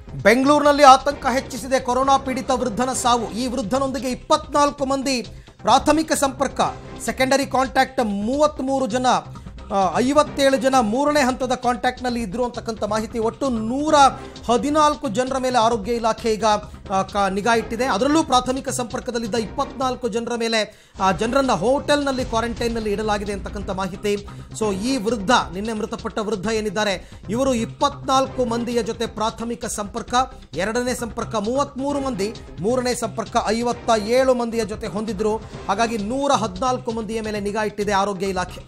ಬೆಂಗಳೂರಿನಲ್ಲಿ ಆತಂಕ ಹೆಚ್ಚಿಸಿದೆ ಕೊರೋನಾ ಪೀಡಿತ ವೃದ್ಧನ ಸಾವು ಈ ವೃದ್ಧನೊಂದಿಗೆ ಇಪ್ಪತ್ನಾಲ್ಕು ಮಂದಿ ಪ್ರಾಥಮಿಕ ಸಂಪರ್ಕ ಸೆಕೆಂಡರಿ ಕಾಂಟ್ಯಾಕ್ಟ್ ಮೂವತ್ತ್ಮೂರು ಜನ ಆ, ಐವತ್ತೇಳು ಜನ ಮೂರನೇ ಹಂತದ ಕಾಂಟ್ಯಾಕ್ಟ್ನಲ್ಲಿ ಇದ್ರು ಅಂತಕ್ಕಂಥ ಮಾಹಿತಿ ಒಟ್ಟು ನೂರ ಹದಿನಾಲ್ಕು ಜನರ ಮೇಲೆ ಆರೋಗ್ಯ ಇಲಾಖೆ ಈಗ ಆ, ಕ- ನಿಗಾ ಇಟ್ಟಿದೆ ಅದರಲ್ಲೂ ಪ್ರಾಥಮಿಕ ಸಂಪರ್ಕದಲ್ಲಿದ್ದ ಇಪ್ಪತ್ನಾಲ್ಕು ಜನರ ಮೇಲೆ ಆ ಜನರನ್ನ ಹೋಟೆಲ್ನಲ್ಲಿ ಕ್ವಾರಂಟೈನ್ನಲ್ಲಿ ಇಡಲಾಗಿದೆ ಅಂತಕ್ಕಂಥ ಮಾಹಿತಿ ಸೊ ಈ ವೃದ್ಧ ನಿನ್ನೆ ಮೃತಪಟ್ಟ ವೃದ್ಧ ಏನಿದ್ದಾರೆ ಇವರು ಇಪ್ಪತ್ನಾಲ್ಕು ಮಂದಿಯ ಜೊತೆ ಪ್ರಾಥಮಿಕ ಸಂಪರ್ಕ ಎರಡನೇ ಸಂಪರ್ಕ ಮೂವತ್ತ್ಮೂರು ಮಂದಿ ಮೂರನೇ ಸಂಪರ್ಕ ಐವತ್ತ ಏಳು ಮಂದಿಯ ಜೊತೆ ಹೊಂದಿದ್ರು ಹಾಗಾಗಿ ನೂರ ಹದಿನಾಲ್ಕು ಮಂದಿಯ ಮೇಲೆ ನಿಗಾ ಇಟ್ಟಿದೆ ಆರೋಗ್ಯ ಇಲಾಖೆ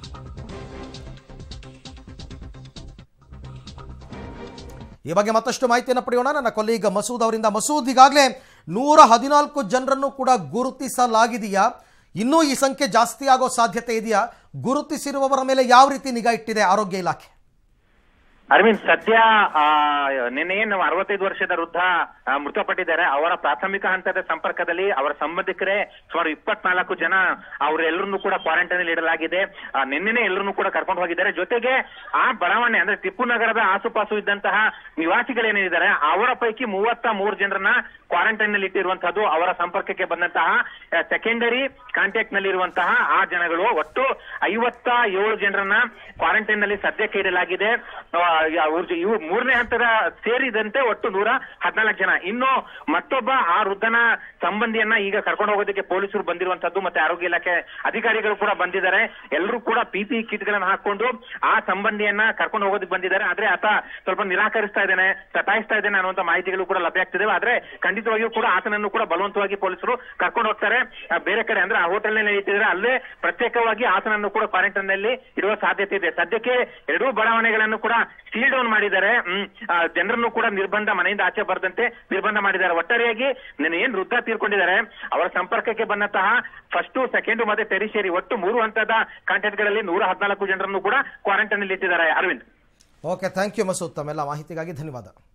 ಈ ಬಗ್ಗೆ ಮತ್ತಷ್ಟು ಮಾಹಿತಿಯನ್ನು ಪಡೆಯೋಣ ನನ್ನ ಕೊಲೀಗ ಮಸೂದ್ ಅವರಿಂದ ಮಸೂದ್ ಈಗಾಗಲೇ ನೂರ ಹದಿನಾಲ್ಕು ಜನರನ್ನು ಕೂಡ ಗುರುತಿಸಲಾಗಿದೆಯಾ ಇನ್ನೂ ಈ ಸಂಖ್ಯೆ ಜಾಸ್ತಿ ಆಗೋ ಸಾಧ್ಯತೆ ಇದೆಯಾ ಗುರುತಿಸಿರುವವರ ಮೇಲೆ ಯಾವ ರೀತಿ ನಿಗಾ ಇಟ್ಟಿದೆ ಆರೋಗ್ಯ ಇಲಾಖೆ ಅರವಿಂದ್ ಸದ್ಯ ಆ, ನಿನ್ನೆ ಏನು ಅರವತ್ತೈದು ವರ್ಷದ ವೃದ್ಧ ಆ, ಮೃತಪಟ್ಟಿದ್ದಾರೆ ಅವರ ಪ್ರಾಥಮಿಕ ಹಂತದ ಸಂಪರ್ಕದಲ್ಲಿ ಅವರ ಸಂಬಂಧಿಕರೇ ಸುಮಾರು ಇಪ್ಪತ್ನಾಲ್ಕು ಜನ ಅವರೆಲ್ಲರನ್ನು ಕೂಡ ಕ್ವಾರಂಟೈನ್ ಅಲ್ಲಿ ಇಡಲಾಗಿದೆ ಆ, ನಿನ್ನೆನೆ ಎಲ್ಲರನ್ನು ಕೂಡ ಕರ್ಕೊಂಡು ಹೋಗಿದ್ದಾರೆ ಜೊತೆಗೆ ಆ ಬಡಾವಣೆ ಅಂದ್ರೆ ಟಿಪ್ಪು ನಗರದ ಆಸುಪಾಸು ಇದ್ದಂತಹ ನಿವಾಸಿಗಳೇನಿದ್ದಾರೆ ಅವರ ಪೈಕಿ ಮೂವತ್ತ ಮೂರು ಜನರನ್ನ ಕ್ವಾರಂಟೈನ್ ನಲ್ಲಿ ಇಟ್ಟಿರುವಂತಹದ್ದು ಅವರ ಸಂಪರ್ಕಕ್ಕೆ ಬಂದಂತಹ ಸೆಕೆಂಡರಿ ಕಾಂಟ್ಯಾಕ್ಟ್ ನಲ್ಲಿ ಇರುವಂತಹ ಆ ಜನಗಳು ಒಟ್ಟು ಐವತ್ತ ಏಳು ಜನರನ್ನ ಕ್ವಾರಂಟೈನ್ ನಲ್ಲಿ ಸದ್ಯಕ್ಕೆ ಇಡಲಾಗಿದೆ ಆ, ಯಾ- ಅವ್ರ್- ಇವು ಮೂರನೇ ಹಂತದ ಸೇರಿದಂತೆ ಒಟ್ಟು ನೂರ ಹದಿನಾಲ್ಕು ಜನ ಇನ್ನು ಮತ್ತೊಬ್ಬ ಆ ವೃದ್ಧನ ಸಂಬಂಧಿಯನ್ನ ಈಗ ಕರ್ಕೊಂಡು ಹೋಗೋದಕ್ಕೆ ಪೊಲೀಸರು ಬಂದಿರುವಂತದ್ದು ಮತ್ತೆ ಆರೋಗ್ಯ ಇಲಾಖೆ ಅಧಿಕಾರಿಗಳು ಕೂಡ ಬಂದಿದ್ದಾರೆ ಎಲ್ಲರೂ ಕೂಡ ಪಿಪಿ ಕಿಟ್ ಗಳನ್ನ ಹಾಕೊಂಡು ಆ ಸಂಬಂಧಿಯನ್ನ ಕರ್ಕೊಂಡು ಹೋಗೋದಕ್ಕೆ ಬಂದಿದ್ದಾರೆ ಆದ್ರೆ ಆತ ಸ್ವಲ್ಪ ನಿರಾಕರಿಸ್ತಾ ಇದ್ದಾನೆ ಸತಾಯಿಸ್ತಾ ಇದ್ದಾನೆ ಅನ್ನುವಂತ ಮಾಹಿತಿಗಳು ಕೂಡ ಲಭ್ಯ ಆಗ್ತಿದೆ ಆದ್ರೆ ಖಂಡಿತವಾಗಿಯೂ ಕೂಡ ಆತನನ್ನು ಕೂಡ ಬಲವಂತವಾಗಿ ಪೊಲೀಸರು ಕರ್ಕೊಂಡು ಹೋಗ್ತಾರೆ ಆ, ಬೇರೆ ಕಡೆ ಅಂದ್ರೆ ಆ ಹೋಟೆಲ್ ನಲ್ಲಿ ಇಟ್ಟಿದ್ರೆ ಅಲ್ಲೇ ಪ್ರತ್ಯೇಕವಾಗಿ ಆತನನ್ನು ಕೂಡ ಕ್ವಾರಂಟೈನ್ ನಲ್ಲಿ ಇಡುವ ಸಾಧ್ಯತೆ ಇದೆ ಸದ್ಯಕ್ಕೆ ಎರಡೂ ಬಡಾವಣೆಗಳನ್ನು ಕೂಡ ಸೀಲ್ ಡೌನ್ ಮಾಡಿದ್ದಾರೆ ಹ್ಮ್ ಆ, ಜನರನ್ನು ಕೂಡ ನಿರ್ಬಂಧ ಮನೆಯಿಂದ ಆಚೆ ಬರದಂತೆ ನಿರ್ಬಂಧ ಮಾಡಿದ್ದಾರೆ ಒಟ್ಟಾರೆಯಾಗಿ ನಿನ್ನೆ ಏನ್ ವೃದ್ಧ ತೀರ್ಕೊಂಡಿದ್ದಾರೆ ಅವರ ಸಂಪರ್ಕಕ್ಕೆ ಬಂದಂತಹ ಫಸ್ಟ್ ಸೆಕೆಂಡ್ ಮತ್ತೆ ಟೆರಿಷರಿ ಒಟ್ಟು ಮೂರು ಹಂತದ ಕಾಂಟ್ಯಾಕ್ಟ್ ಗಳಲ್ಲಿ ನೂರ ಹದಿನಾಲ್ಕು ಜನರನ್ನು ಕೂಡ ಕ್ವಾರಂಟೈನ್ ಅಲ್ಲಿ ಇಟ್ಟಿದ್ದಾರೆ Arvind okay thank you Masood ತಮ್ಮೆಲ್ಲ ಮಾಹಿತಿಗಾಗಿ ಧನ್ಯವಾದ